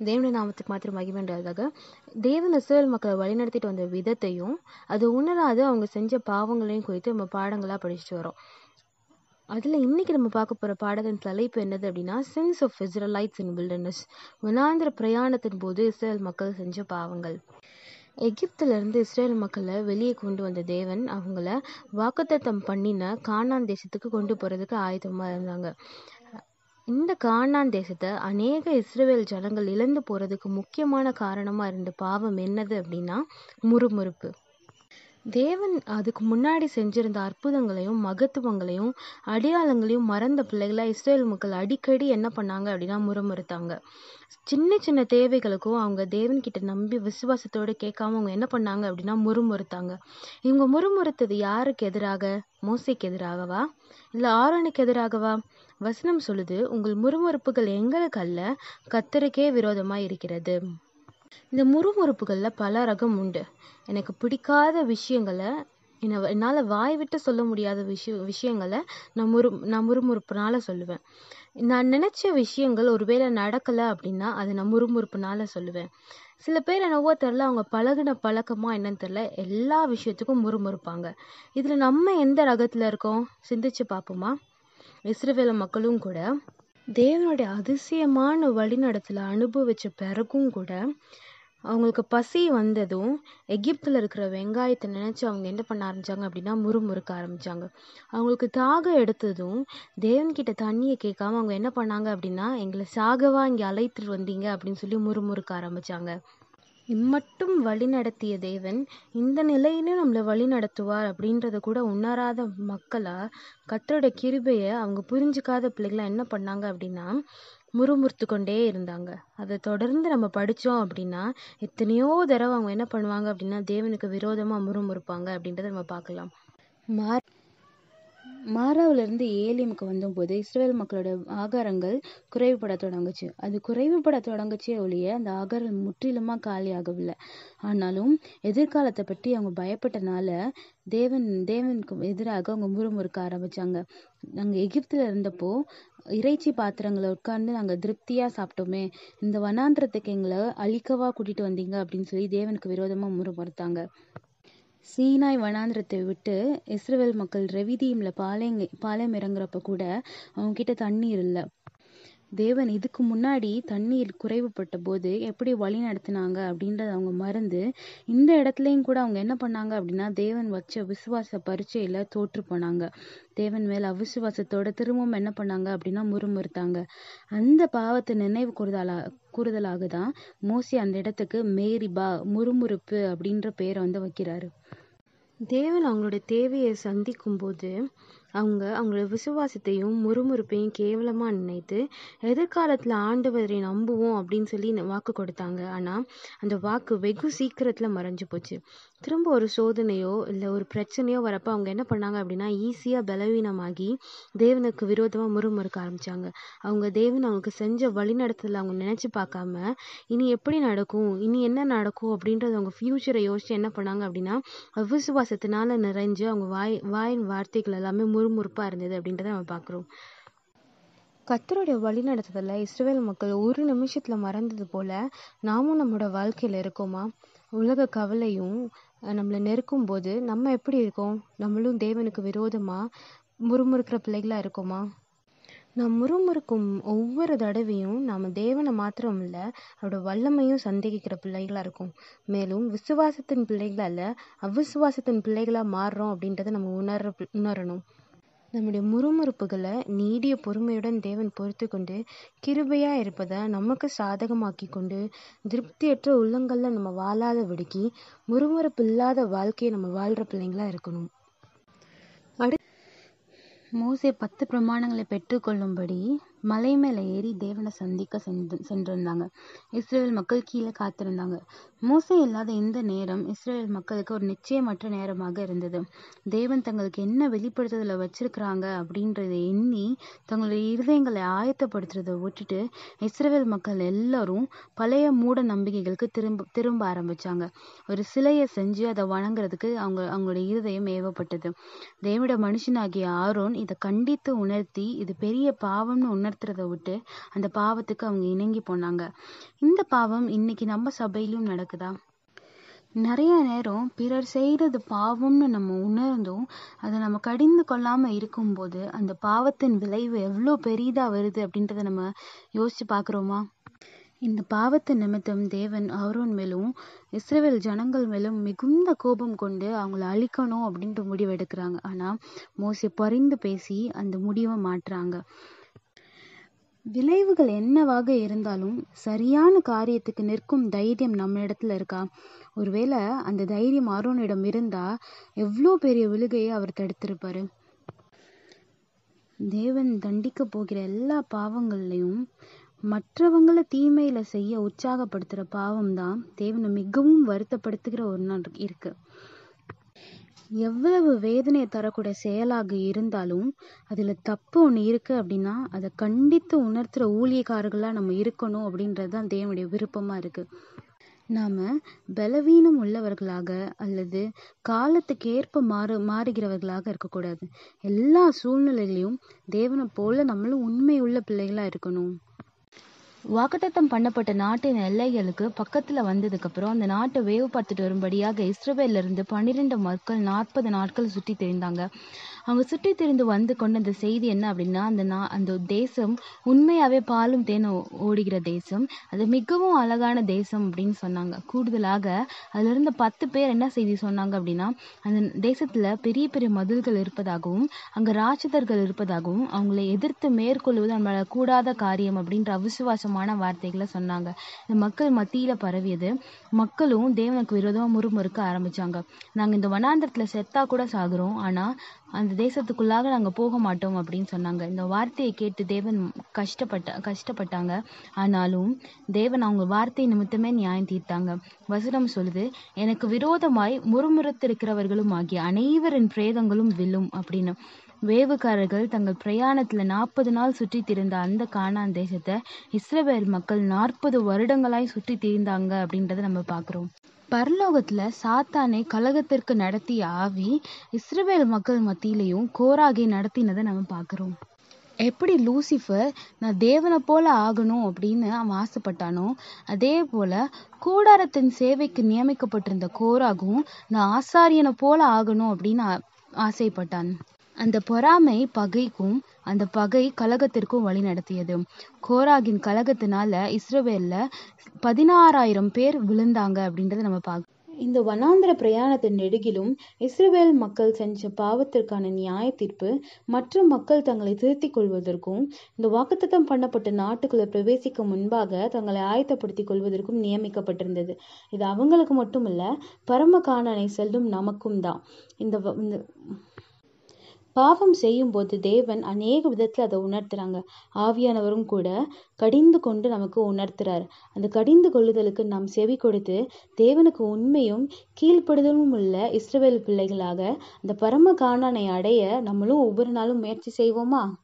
தேவனுடைய நாமத்துக்கு மாத்திரம் மகிமைன்றதாக தேவன் இஸ்ரேல் மக்களை வழிநடத்திட்டு வந்த விதத்தையும் அது உணராது அவங்க செஞ்ச பாவங்களையும் குறித்து நம்ம பாடங்களாக படிச்சுட்டு வரோம் அதில் இன்னைக்கு நம்ம பார்க்க போகிற பாடத்தின் தலைப்பு என்னது அப்படின்னா sense of Israelites in wilderness வனாந்திர பிரயாணத்தின் போது இஸ்ரேல் மக்கள் செஞ்ச பாவங்கள் எகிப்துல இருந்து இஸ்ரேல் மக்களை வெளியே கொண்டு வந்த தேவன் அவங்கள வாக்குத்தத்தம் பண்ணின கானான் தேசத்துக்கு கொண்டு போறதுக்கு ஆயுதமா இருந்தாங்க இந்த கானான் தேசத்தை அநேக இஸ்ரேல் ஜனங்கள் இழந்து போறதுக்கு முக்கியமான காரணமா இருந்த பாவம் என்னது அப்படின்னா முறுமுறுப்பு தேவன் அதுக்கு முன்னாடி செஞ்சிருந்த அற்புதங்களையும் மகத்துவங்களையும் அடையாளங்களையும் மறந்த பிள்ளைகளா இஸ்ரேல் மக்கள் அடிக்கடி என்ன பண்ணாங்க அப்படின்னா முறுமுறுத்தாங்க சின்ன சின்ன தேவைகளுக்கும் அவங்க தேவன்கிட்ட நம்பி விசுவாசத்தோட கேட்காம அவங்க என்ன பண்ணாங்க அப்படின்னா முறுமுறுத்தாங்க இவங்க முறுமுறுத்தது யாருக்கு எதிராக மோசைக்கு எதிராகவா இல்ல ஆரோனுக்கு எதிராகவா வசனம் சொல்லுது உங்கள் முறுமுறுப்புகள் எங்களுக்கு அல்ல கத்தருக்கே விரோதமா இருக்கிறது இந்த முறுமுறுப்புகள்ல பல ரகம் உண்டு எனக்கு பிடிக்காத விஷயங்களை என்ன என்னால் வாய் விட்டு சொல்ல முடியாத விஷய விஷயங்களை நான் முறு நான் முறுமுறுப்புனால சொல்லுவேன் நான் நினைச்ச விஷயங்கள் ஒருவேளை நடக்கல அப்படின்னா அதை நான் முறுமுறுப்புனால சொல்லுவேன் சில பேர் என்னவோ தெரில அவங்க பழகுன பழக்கமா என்னன்னு தெரில எல்லா விஷயத்துக்கும் முறுமுறுப்பாங்க இதுல நம்ம எந்த ரகத்துல இருக்கோம் சிந்திச்சு பார்ப்போமா இஸ்ரவேல மக்களும் கூட தேவனுடைய அதிசயமான வழிநடத்தல அனுபவிச்ச பிறகும் கூட அவங்களுக்கு பசி வந்ததும் எகிப்தில் இருக்கிற வெங்காயத்தை நினச்சி அவங்க என்ன பண்ண ஆரம்பிச்சாங்க அப்படின்னா முறுமுறுக்க ஆரம்பிச்சாங்க அவங்களுக்கு தாகம் எடுத்ததும் தேவன்கிட்ட தண்ணியை கேட்காம அவங்க என்ன பண்ணாங்க அப்படின்னா எங்களை சாகவா இங்கே அழைத்துட்டு வந்தீங்க அப்படின்னு சொல்லி முறுமுறுக்க ஆரம்பிச்சாங்க இம்மட்டும் வழி நடத்திய தேவன் இந்த நிலையிலும் நம்மளை வழி நடத்துவார் அப்படின்றத கூட உணராத மக்களா கத்தரோட கிருபைய அவங்க புரிஞ்சுக்காத பிள்ளைகளா என்ன பண்ணாங்க அப்படின்னா முறுமுறுத்து கொண்டே இருந்தாங்க அதை தொடர்ந்து நம்ம படிச்சோம் அப்படின்னா எத்தனையோ தடவை அவங்க என்ன பண்ணுவாங்க அப்படின்னா தேவனுக்கு விரோதமா முறுமுறுப்பாங்க அப்படின்றத நம்ம பார்க்கலாம் மார் மாராவிலிருந்து ஏலிமுக்கு வந்தபோது இஸ்ரேல் மக்களோட ஆகாரங்கள் குறைவுபட தொடங்குச்சு அது குறைவுபட தொடங்குச்சே ஒழிய அந்த ஆகாரம் முற்றிலுமா காலியாகவில்லை ஆனாலும் எதிர்காலத்தை பற்றி அவங்க பயப்பட்டனால தேவன் தேவனுக்கு எதிராக அவங்க முறுமுறுக்க ஆரம்பிச்சாங்க நாங்க எகிப்துல இருந்தப்போ இறைச்சி பாத்திரங்களை உட்கார்ந்து நாங்க திருப்தியா சாப்பிட்டோமே இந்த வனாந்திரத்துக்கு எங்களை அழிக்கவா கூட்டிட்டு வந்தீங்க அப்படின்னு சொல்லி தேவனுக்கு விரோதமா முறுமுறுத்தாங்க சீனாய் வனாந்திரத்தை விட்டு இஸ்ரேல் மக்கள் ரெவிதீம்ல பாளையங்க பாளையம் இறங்குறப்ப கூட அவங்க கிட்ட தண்ணீர் இல்லை தேவன் இதுக்கு முன்னாடி தண்ணீர் குறைவுபட்ட போது எப்படி வழி நடத்தினாங்க அப்படின்றத அவங்க மறந்து இந்த இடத்துலயும் கூட அவங்க என்ன பண்ணாங்க அப்படின்னா தேவன் வச்ச விசுவாச பரீட்சையில தோற்று போனாங்க தேவன் மேல அவிசுவாசத்தோட திரும்பவும் என்ன பண்ணாங்க அப்படின்னா முறுமுறுத்தாங்க அந்த பாவத்தை நினைவு கூறுதலா கூறுதலாக தான் மோசி அந்த இடத்துக்கு மேரிபா முறுமுறுப்பு அப்படின்ற பேரை வந்து வைக்கிறாரு தேவன் அவங்களுடைய தேவையை சந்திக்கும் போது அவங்க அவங்களோட விசுவாசத்தையும் முறுமுறுப்பையும் கேவலமா நினைத்து எதிர்காலத்துல ஆண்டவரை நம்புவோம் அப்படின்னு சொல்லி வாக்கு கொடுத்தாங்க ஆனா அந்த வாக்கு வெகு சீக்கிரத்துல மறைஞ்சு போச்சு திரும்ப ஒரு சோதனையோ இல்ல ஒரு பிரச்சனையோ வரப்ப அவங்க என்ன பண்ணாங்க அப்படின்னா ஈஸியா பலவீனமாகி தேவனுக்கு விரோதமா முறுமுறுக்க ஆரம்பிச்சாங்க அவங்க தேவன் அவங்களுக்கு செஞ்ச வழிநடத்தல அவங்க நினைச்சு பார்க்காம இனி எப்படி நடக்கும் இனி என்ன நடக்கும் அப்படின்றத அவங்க ஃபியூச்சரை யோசிச்சு என்ன பண்ணாங்க அப்படின்னா அவிசுவாசத்தினால நிறைஞ்சு அவங்க வாய் வாயின் வார்த்தைகள் எல்லாமே முறுமுறுப்பா இருந்தது அப்படின்றத நம்ம பார்க்கிறோம் கத்தருடைய வழி நடத்துதல இஸ்ரேல் மக்கள் ஒரு நிமிஷத்துல மறந்தது போல நாமும் நம்மளோட வாழ்க்கையில இருக்கோமா உலக கவலையும் நம்மளை நெருக்கும் போது நம்ம எப்படி இருக்கோம் நம்மளும் தேவனுக்கு விரோதமா முறுமுறுக்கிற பிள்ளைகளா இருக்கோமா நாம் முறுமுறுக்கும் ஒவ்வொரு தடவையும் நாம தேவனை மாத்திரம் இல்ல அவரோட வல்லமையும் சந்தேகிக்கிற பிள்ளைகளா இருக்கும் மேலும் விசுவாசத்தின் பிள்ளைகளா இல்ல அவிசுவாசத்தின் பிள்ளைகளா மாறுறோம் அப்படின்றத நம்ம உணர உணரணும் நம்முடைய முறுமுறுப்புகளை நீடிய பொறுமையுடன் தேவன் பொறுத்து கொண்டு கிருபையா இருப்பதை நமக்கு சாதகமாக்கி கொண்டு திருப்தியற்ற உள்ளங்கள்ல நம்ம வாழாத விடுக்கி முறுமுறுப்பு இல்லாத வாழ்க்கையை நம்ம வாழ்ற பிள்ளைங்களா இருக்கணும் அடுத்து மோசே பத்து பிரமாணங்களை பெற்றுக்கொள்ளும்படி மலை மேல ஏறி தேவனை சந்திக்க சென்று சென்றிருந்தாங்க இஸ்ரேல் மக்கள் கீழே காத்திருந்தாங்க மோசே இல்லாத இந்த நேரம் இஸ்ரேல் மக்களுக்கு ஒரு நிச்சயமற்ற நேரமாக இருந்தது தேவன் தங்களுக்கு என்ன வெளிப்படுத்துதல வச்சிருக்கிறாங்க அப்படின்றத எண்ணி தங்களுடைய இருதயங்களை ஆயத்தப்படுத்துறதை விட்டுட்டு இஸ்ரேல் மக்கள் எல்லாரும் பழைய மூட நம்பிக்கைகளுக்கு திரும்ப திரும்ப ஆரம்பிச்சாங்க ஒரு சிலையை செஞ்சு அதை வணங்குறதுக்கு அவங்க அவங்களுடைய இருதயம் ஏவப்பட்டது தேவனுடைய மனுஷனாகிய ஆரோன் இதை கண்டித்து உணர்த்தி இது பெரிய பாவம்னு உணர்த்தி உணர்த்துறதை விட்டு அந்த பாவத்துக்கு அவங்க இணங்கி போனாங்க இந்த பாவம் இன்னைக்கு நம்ம சபையிலும் நடக்குதா நிறைய நேரம் பிறர் செய்கிறது பாவம்னு நம்ம உணர்ந்தும் அதை நம்ம கடிந்து கொள்ளாம இருக்கும்போது அந்த பாவத்தின் விளைவு எவ்வளோ பெரிதா வருது அப்படின்றத நம்ம யோசிச்சு பார்க்குறோமா இந்த பாவத்தின் நிமித்தம் தேவன் ஆரோன் மேலும் இஸ்ரவேல் ஜனங்கள் மேலும் மிகுந்த கோபம் கொண்டு அவங்கள அழிக்கணும் அப்படின்ற முடிவு எடுக்கிறாங்க ஆனா மோசே பரிந்து பேசி அந்த முடிவை மாற்றுறாங்க விளைவுகள் என்னவாக இருந்தாலும் சரியான காரியத்துக்கு நிற்கும் தைரியம் நம்ம இடத்துல இருக்கா ஒருவேளை அந்த தைரியம் ஆரோனிடம் இருந்தா எவ்வளோ பெரிய விழுகையை அவர் தடுத்திருப்பாரு தேவன் தண்டிக்க போகிற எல்லா பாவங்கள்லையும் மற்றவங்கள தீமையில செய்ய உற்சாகப்படுத்துற பாவம் தான் தேவனை மிகவும் வருத்தப்படுத்துகிற ஒரு நாள் இருக்கு எவ்வளவு வேதனையை தரக்கூடிய செயலாக இருந்தாலும் அதுல தப்பு ஒண்ணு இருக்கு அப்படின்னா அதை கண்டித்து உணர்த்துற ஊழியக்காரர்களா நம்ம இருக்கணும் அப்படின்றது தான் தேவனுடைய விருப்பமா இருக்கு நாம பலவீனம் உள்ளவர்களாக அல்லது காலத்துக்கு ஏற்ப மாறு மாறுகிறவர்களாக இருக்கக்கூடாது எல்லா சூழ்நிலையிலையும் தேவனை போல நம்மளும் உண்மை உள்ள பிள்ளைகளா இருக்கணும் வாக்குத்தத்தம் பண்ணப்பட்ட நாட்டின் எல்லைகளுக்கு பக்கத்துல வந்ததுக்கு அப்புறம் அந்த நாட்டை வேவு பார்த்துட்டு வரும்படியாக இஸ்ரவேல்ல இருந்து பன்னிரெண்டு மக்கள் நாற்பது நாட்கள் சுற்றி திரிந்தாங்க அவங்க சுற்றி திரிந்து வந்து கொண்ட அந்த செய்தி என்ன அப்படின்னா அந்த நா அந்த தேசம் உண்மையாவே பாலும் தேனும் ஓடுகிற தேசம் அது மிகவும் அழகான தேசம் அப்படின்னு சொன்னாங்க கூடுதலாக அதுல இருந்த பத்து பேர் என்ன செய்தி சொன்னாங்க அப்படின்னா அந்த தேசத்துல பெரிய பெரிய மதில்கள் இருப்பதாகவும் அங்க ராட்சதர்கள் இருப்பதாகவும் அவங்களை எதிர்த்து மேற்கொள்வது நம்மளால கூடாத காரியம் அப்படின்ற அவிசுவாசமான வார்த்தைகளை சொன்னாங்க இந்த மக்கள் மத்தியில பரவியது மக்களும் தேவனுக்கு விரோதமா முறுமுறுக்க ஆரம்பிச்சாங்க நாங்க இந்த வனாந்திரத்துல செத்தா கூட சாகுறோம் ஆனா அந்த தேசத்துக்குள்ளாக நாங்க போக மாட்டோம் அப்படின்னு சொன்னாங்க இந்த வார்த்தையை கேட்டு தேவன் கஷ்டப்பட்ட கஷ்டப்பட்டாங்க ஆனாலும் தேவன் அவங்க வார்த்தை நிமித்தமே நியாயம் தீர்த்தாங்க வசனம் சொல்லுது எனக்கு விரோதமாய் முறுமுறுத்திருக்கிறவர்களும் ஆகிய அனைவரின் பிரேதங்களும் வில்லும் அப்படின்னு வேவுக்காரர்கள் தங்கள் பிரயாணத்துல நாற்பது நாள் சுற்றி திரிந்த அந்த கானான் தேசத்தை இஸ்ரவேல் மக்கள் நாற்பது வருடங்களாய் சுற்றி திரிந்தாங்க அப்படின்றத நம்ம பார்க்கிறோம் பரலோகத்துல சாத்தானை கலகத்திற்கு நடத்திய ஆவி இஸ்ரவேல் மக்கள் மத்தியிலையும் கோராகை நடத்தினதை நம்ம பார்க்கிறோம் எப்படி லூசிஃபர் நான் தேவனை போல ஆகணும் அப்படின்னு அவன் ஆசைப்பட்டானோ அதே போல கூடாரத்தின் சேவைக்கு நியமிக்கப்பட்டிருந்த கோராகும் நான் ஆசாரியனை போல ஆகணும் அப்படின்னு ஆ- ஆசைப்பட்டான் அந்த பொறாமை பகைக்கும் அந்த பகை கலகத்திற்கும் வழி நடத்தியது கோராகின் கலகத்தினால இஸ்ரவேல்ல பதினாறாயிரம் பேர் விழுந்தாங்க அப்படின்றத நம்ம பார்க்க இந்த வனாந்திர பிரயாணத்தின் நெடுகிலும் இஸ்ரவேல் மக்கள் செஞ்ச பாவத்திற்கான நியாய தீர்ப்பு மற்ற மக்கள் தங்களை திருத்திக் கொள்வதற்கும் இந்த வாக்குத்தத்தம் பண்ணப்பட்ட நாட்டுக்குள்ள பிரவேசிக்க முன்பாக தங்களை ஆயத்தப்படுத்திக் கொள்வதற்கும் நியமிக்கப்பட்டிருந்தது இது அவங்களுக்கு மட்டுமல்ல பரம காணனை செல்லும் நமக்கும் தான் இந்த வ- இந்த பாவம் செய்யும்போது தேவன் அநேக விதத்துல அதை உணர்த்துறாங்க ஆவியானவரும் கூட கடிந்து கொண்டு நமக்கு உணர்த்துறார் அந்த கடிந்து கொள்ளுதலுக்கு நாம் செவி கொடுத்து தேவனுக்கு உண்மையும் கீழ்ப்படுதலும் உள்ள இஸ்ரவேல் பிள்ளைகளாக அந்த பரம காணானை அடைய நம்மளும் ஒவ்வொரு நாளும் முயற்சி செய்வோமா